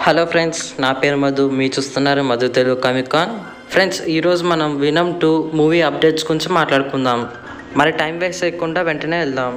hello friends నా పేరు మధు మీ చూస్తున్నారు Madhu Telugu comic con friends ఈరోజు మనం వినమ్ టూ మూవీ అప్డేట్స్ గురించి మాట్లాడుకుందాం మరి టైం వేస్ట్ చేయకుండా వెంటనే వెళ్దాం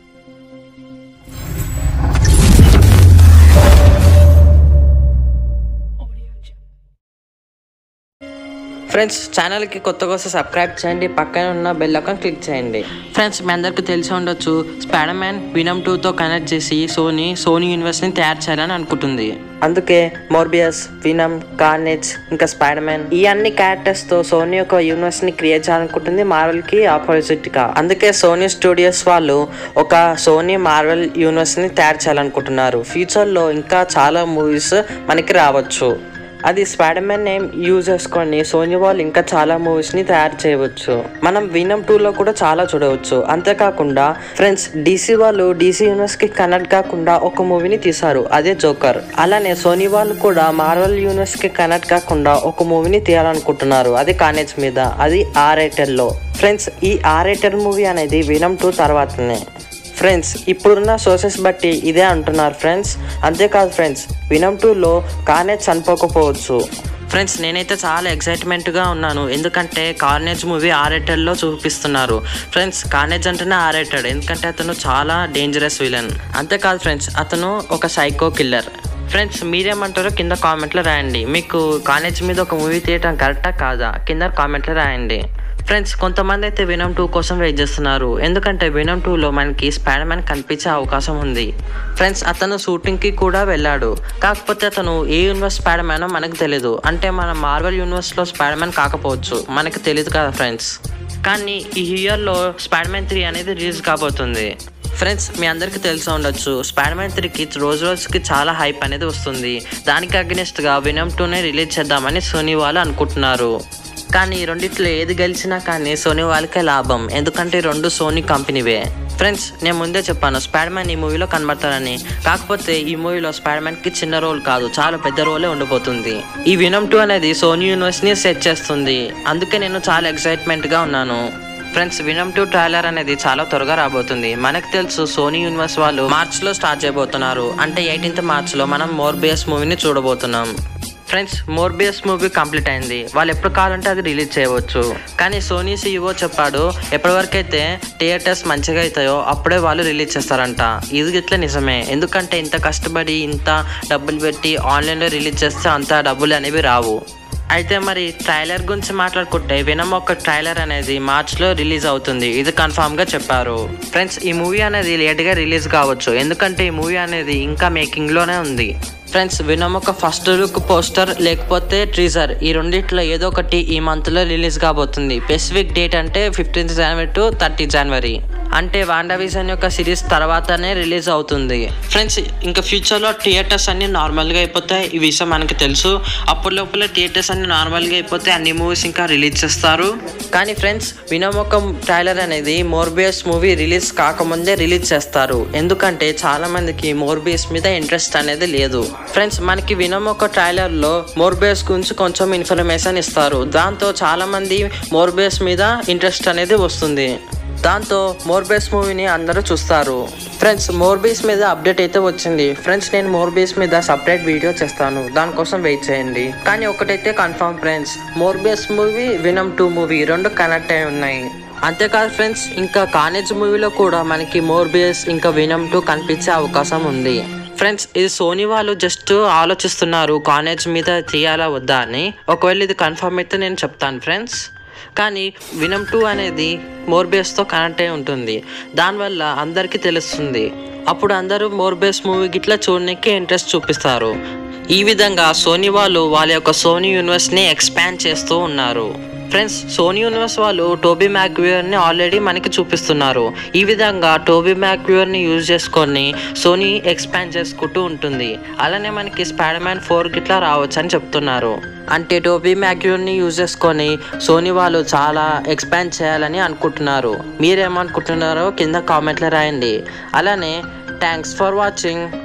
ఫ్రెండ్స్ ఛానల్కి కొత్తగా వస్తే సబ్స్క్రైబ్ చేయండి పక్కన ఉన్న బెల్ ఐకాన్ క్లిక్ చేయండి ఫ్రెండ్స్ మీ అందరికీ తెలిసి ఉండొచ్చు స్పైడర్ మ్యాన్ వినమ్ టూతో కనెక్ట్ చేసి సోనీ సోనీ యూనివర్స్ని తయారు చేయాలని అనుకుంటుంది అందుకే మోర్బియస్ వినమ్ కార్నెజ్ ఇంకా స్పైడర్ మ్యాన్ ఈ అన్ని క్యారెక్టర్స్ తో సోనీ ఒక యూనివర్స్ ని క్రియేట్ చేయాలనుకుంటుంది మార్వెల్ కి ఆపోజిట్ గా అందుకే సోనీ స్టూడియోస్ వాళ్ళు ఒక సోనీ మార్వెల్ యూనివర్స్ ని తయారు చేయాలనుకుంటున్నారు ఫ్యూచర్ లో ఇంకా చాలా మూవీస్ మనకి రావచ్చు అది స్పైడర్ మ్యాన్ నేమ్ యూజ్ చేసుకొని సోనీ వాళ్ళు ఇంకా చాలా మూవీస్ ని తయారు చేయవచ్చు మనం వినమ్ టూ లో కూడా చాలా చూడవచ్చు అంతేకాకుండా ఫ్రెండ్స్ డీసీ వాళ్ళు డీసీ యూనివర్స్ కి కనెక్ట్ కాకుండా ఒక మూవీని తీశారు అదే జోకర్ అలానే సోనీ వాళ్ళు కూడా మార్వల్ యూనివర్స్ కి కనెక్ట్ కాకుండా ఒక మూవీని తీయాలనుకుంటున్నారు అది కానేజ్ మీద అది ఆ రేటర్ లో ఫ్రెండ్స్ ఈ ఆ రేటర్ మూవీ అనేది వినమ్ టూ తర్వాతనే ఫ్రెండ్స్ ఇప్పుడున్న సోర్సెస్ బట్టి ఇదే అంటున్నారు ఫ్రెండ్స్ అంతేకాదు ఫ్రెండ్స్ వినమ్ టూలో కార్నేజ్ చనిపోకపోవచ్చు ఫ్రెండ్స్ నేనైతే చాలా ఎక్సైట్మెంట్గా ఉన్నాను ఎందుకంటే కార్నేజ్ మూవీ ఆరేటెడ్లో చూపిస్తున్నారు ఫ్రెండ్స్ కార్నేజ్ అంటేనే ఆరేటెడ్ ఎందుకంటే అతను చాలా డేంజరస్ విలన్ అంతేకాదు ఫ్రెండ్స్ అతను ఒక సైకో కిల్లర్ ఫ్రెండ్స్ మీరేమంటారో కింద కామెంట్లో రాయండి మీకు కాలేజ్ మీద ఒక మూవీ తీయటం కరెక్టా కాదా కింద కామెంట్లో రాయండి ఫ్రెండ్స్ కొంతమంది అయితే వినమ్ టూ కోసం వెయిట్ చేస్తున్నారు ఎందుకంటే వినమ్ టూలో మనకి స్పైడర్ మ్యాన్ కనిపించే అవకాశం ఉంది ఫ్రెండ్స్ అతను షూటింగ్కి కూడా వెళ్ళాడు కాకపోతే అతను ఏ యూనివర్స్ స్పైడర్ మ్యానో మనకు తెలియదు అంటే మన మార్వెల్ యూనివర్స్లో స్పైడర్ మ్యాన్ కాకపోవచ్చు మనకు తెలియదు కదా ఫ్రెండ్స్ కానీ ఈ ఇయర్లో స్పైడర్ మ్యాన్ త్రీ అనేది రిలీజ్ కాబోతుంది ఫ్రెండ్స్ మీ అందరికీ తెలిసి ఉండొచ్చు స్పైడర్ మ్యాన్ త్రీకి రోజు రోజుకి చాలా హైప్ అనేది వస్తుంది దానికి అగ్నెస్ట్గా వినమ్ టూనే రిలీజ్ చేద్దామని సోనీ వాళ్ళు అనుకుంటున్నారు కానీ ఈ రెండిట్లో ఏది గెలిచినా కానీ సోనీ వాళ్ళకే లాభం ఎందుకంటే ఈ రెండు సోనీ కంపెనీవే ఫ్రెండ్స్ నేను ముందే చెప్పాను స్పైడర్ మ్యాన్ ఈ మూవీలో కనబడతారని కాకపోతే ఈ మూవీలో స్పైడర్ మ్యాన్ కి చిన్న రోల్ కాదు చాలా పెద్ద రోలే ఉండబోతుంది ఈ వినమ్ టూ అనేది సోనీ యూనివర్స్ ని సెట్ చేస్తుంది అందుకే నేను చాలా ఎక్సైట్మెంట్ గా ఉన్నాను ఫ్రెండ్స్ వినమ్ టూ ట్రైలర్ అనేది చాలా త్వరగా రాబోతుంది మనకు తెలుసు సోనీ యూనివర్స్ వాళ్ళు మార్చ్ లో స్టార్ట్ చేయబోతున్నారు అంటే ఎయిటీన్త్ మార్చ్ లో మనం మోర్బియస్ మూవీని చూడబోతున్నాం ఫ్రెండ్స్ మోర్బియస్ మూవీ కంప్లీట్ అయింది వాళ్ళు ఎప్పుడు కావాలంటే అది రిలీజ్ చేయవచ్చు కానీ సోనీ సీఈఓ చెప్పాడు ఎప్పటి వరకు అయితే థియేటర్స్ మంచిగా అవుతాయో అప్పుడే వాళ్ళు రిలీజ్ చేస్తారంట ఇది ఇట్లా నిజమే ఎందుకంటే ఇంత కష్టపడి ఇంత డబ్బులు పెట్టి ఆన్లైన్లో రిలీజ్ చేస్తే అంత డబ్బులు అనేవి రావు అయితే మరి ట్రైలర్ గురించి మాట్లాడుకుంటే వినమ్ ఒక ట్రైలర్ అనేది మార్చ్ లో రిలీజ్ అవుతుంది ఇది కన్ఫామ్ గా చెప్పారు ఫ్రెండ్స్ ఈ మూవీ అనేది లేట్ గా రిలీజ్ కావచ్చు ఎందుకంటే ఈ మూవీ అనేది ఇంకా మేకింగ్ లోనే ఉంది ఫ్రెండ్స్ వినమ్ ఒక ఫస్ట్ లుక్ పోస్టర్ లేకపోతే ట్రీజర్ ఈ రెండిట్లో ఏదో ఒకటి ఈ మంత్ లో రిలీజ్ కాబోతుంది స్పెసిఫిక్ డేట్ అంటే fifteenth January to thirty January అంటే వాండా విజన్ యొక్క సిరీస్ తర్వాతనే రిలీజ్ అవుతుంది ఫ్రెండ్స్ ఇంకా ఫ్యూచర్లో థియేటర్స్ అన్ని నార్మల్గా అయిపోతాయి ఈ విషయం మనకి తెలుసు అప్పుడు లోపల థియేటర్స్ అన్ని నార్మల్గా అయిపోతే అన్ని మూవీస్ ఇంకా రిలీజ్ చేస్తారు కానీ ఫ్రెండ్స్ వినమ్ ఒక ట్రైలర్ అనేది మోర్బియస్ మూవీ రిలీజ్ కాకముందే రిలీజ్ చేస్తారు ఎందుకంటే చాలా మందికి మోర్బియస్ మీద ఇంట్రెస్ట్ అనేది లేదు ఫ్రెండ్స్ మనకి వినమ్ ఒక ట్రైలర్ లో మోర్బియస్ గురించి కొంచెం ఇన్ఫర్మేషన్ ఇస్తారు దాంతో చాలా మంది మోర్బియస్ మీద ఇంట్రెస్ట్ అనేది వస్తుంది దాంతో మోర్బేస్ మూవీని అందరూ చూస్తారు ఫ్రెండ్స్ మోర్బీస్ మీద అప్డేట్ అయితే వచ్చింది ఫ్రెండ్స్ నేను మోర్బీస్ మీద సపరేట్ వీడియో చేస్తాను దానికోసం వెయిట్ చేయండి కానీ ఒకటైతే confirm friends Morbius movie Venom two movie రెండు కనెక్ట్ అయి ఉన్నాయి అంతేకాదు ఫ్రెండ్స్ ఇంకా కానేజ్ మూవీలో కూడా మనకి మోర్బియస్ ఇంకా వినమ్ టూ కనిపించే అవకాశం ఉంది ఫ్రెండ్స్ ఇది సోనీ వాళ్ళు జస్ట్ ఆలోచిస్తున్నారు కానేజ్ మీద తీయాలా వద్దా అని ఒకవేళ ఇది కన్ఫర్మ్ అయితే నేను చెప్తాను ఫ్రెండ్స్ కానీ వినమ్ టూ అనేది మోర్బేస్తో కనెక్ట్ అయి ఉంటుంది దానివల్ల అందరికీ తెలుస్తుంది అప్పుడు అందరూ మోర్బేస్ మూవీ గిట్లా చూడడానికి ఇంట్రెస్ట్ చూపిస్తారు ఈ విధంగా సోనీ వాళ్ళు వాళ్ళ యొక్క సోనీ యూనివర్స్ని ఎక్స్పాండ్ చేస్తూ ఉన్నారు ఫ్రెండ్స్ సోనీ యూనివర్స్ వాళ్ళు టోబీ మ్యాక్వ్యూర్ని ఆల్రెడీ మనకి చూపిస్తున్నారు ఈ విధంగా టోబీ మ్యాక్వ్యూర్ని యూజ్ చేసుకొని సోనీ ఎక్స్పాండ్ చేసుకుంటూ ఉంటుంది అలానే మనకి స్పైడర్ మ్యాన్ ఫోర్ గిట్లా రావచ్చు అని చెప్తున్నారు అంటే టోబీ మ్యాక్వ్యూర్ని యూజ్ చేసుకొని సోనీ వాళ్ళు చాలా ఎక్స్పాండ్ చేయాలని అనుకుంటున్నారు మీరేమనుకుంటున్నారో కింద కామెంట్లో రాయండి అలానే థ్యాంక్స్ ఫర్ వాచింగ్